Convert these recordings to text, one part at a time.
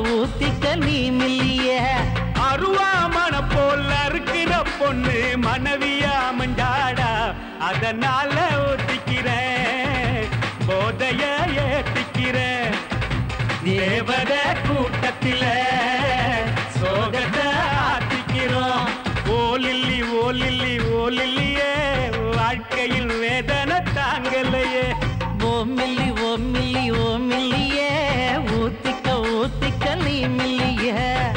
ஊத்திக்க நீ மில்லிய அருவாமன போல இருக்கிற பொண்ணு மனைவியா மஞ்சாடா அதனால ஒத்திக்கிறேன் போதைய ஏத்திக்கிறேன் தேவத கூட்டத்தில சோகத்தை ஆத்திக்கிறோம் ஓலில்லி ஓலில்லி ஓலில்லியே வாழ்க்கையில் வேதனை தாங்கலையே ஓ மில்லி ஓ மில்லி ஓ மில்லிய ஊத்திக்க ஊத்திக்க நீ மில்லிய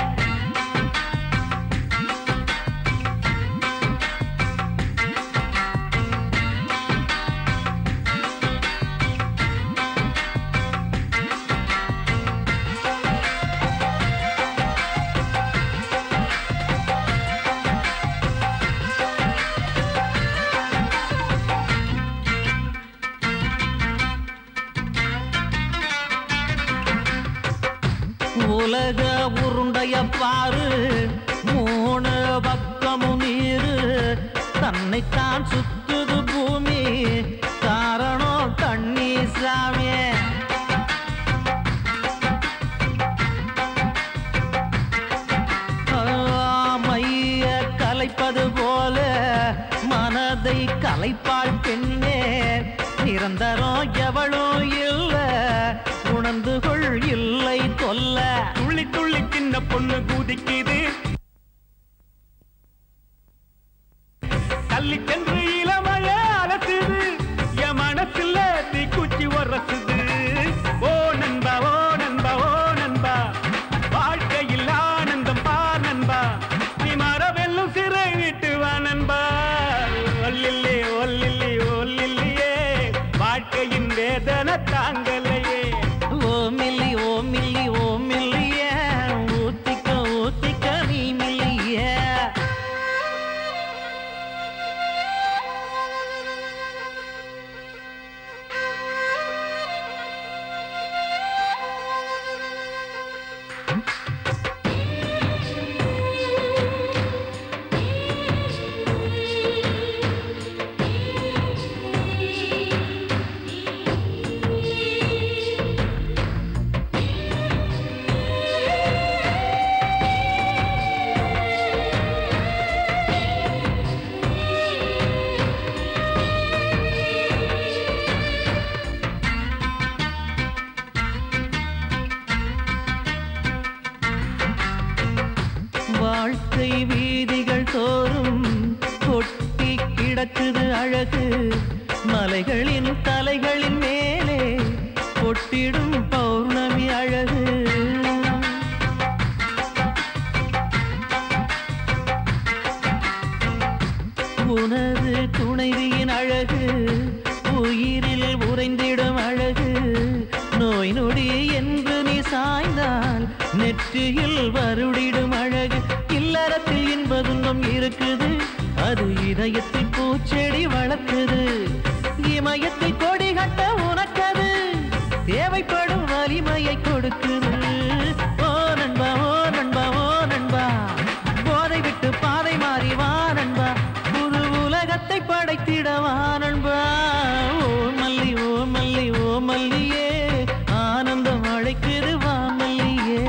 உலக உருண்டைய பாரு மூணு பக்கமும் நீரு தன்னைத்தான் சுத்துது பூமி காரணம் தண்ணி சாமியே மைய கலைப்பது போல மனதை கலைப்பாள் பெண்ணே நிரந்தரம் எவளும் இல்ல உணர்ந்து கொள் இல்லை தொல்ல துள்ளி துள்ளி சின்ன பொண்ணு குதிக்குது தள்ளி சென்று இளமைய அலசுது என் மனசுல தீக்குச்சி உரசுது ஓ நண்பா ஓ நண்பா ஓ நண்பா வாழ்க்கையில் ஆனந்தம் பா நண்பா நீ மரவெல்லும் சிறை விட்டு வா நண்பா ஒல்லில்லே ஒல்லில்லி ஒல்லில்லியே வாழ்க்கையின் வேதனை தாங்கலையே ஓ மில்லி ஓ மில்லி ஓ மில்லிய ஊத்திக்க ஊத்திக்க நீ மில்லிய வாழ்க்கை வீதிகள் தோறும் கொட்டி கிடக்குது அழகு மலைகளின் தலைகளின் மேலே கொட்டிடும் பௌர்ணமி அழகு உனது துணைவியின் அழகு உயிரில் உறைந்திடும் அழகு நோய் நொடி என்று நீ சாய்ந்தால் நெற்றியில் வருடிடும் அழகு இல்லறத்தில் இன்ப துன்பம் இருக்குது அது இதயத்தில் பூச்செடி வளர்க்குது இமயத்தில் கொடி கட்ட உனக்கது தேவைப்படும் வலிமையை கொடுக்குது ஓ நண்பா ஓ நண்பா ஓ நண்பா போதை விட்டு பாதை மாறி வா நண்பா புது உலகத்தை படைத்திடவா நண்பா ஓ மல்லி ஓ மல்லி ஓ மல்லியே ஆனந்தம் அழைக்குது வா மல்லியே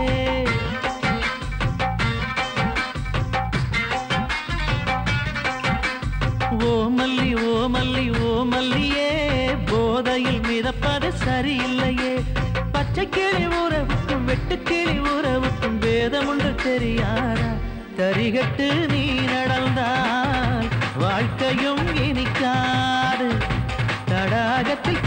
ஓ மல்லி ஓ மல்லி ஓ மல்லியே போதையில் மிதப்பது சரியில்லையே பச்சை கிளி உறவுக்கும் வெட்டு கிளி உறவுக்கும் பேதம் உண்டு தெரியாதா தரிகட்டு நீ நடந்தால் வாழ்க்கையும் இனிக்காது தடாகத்தில்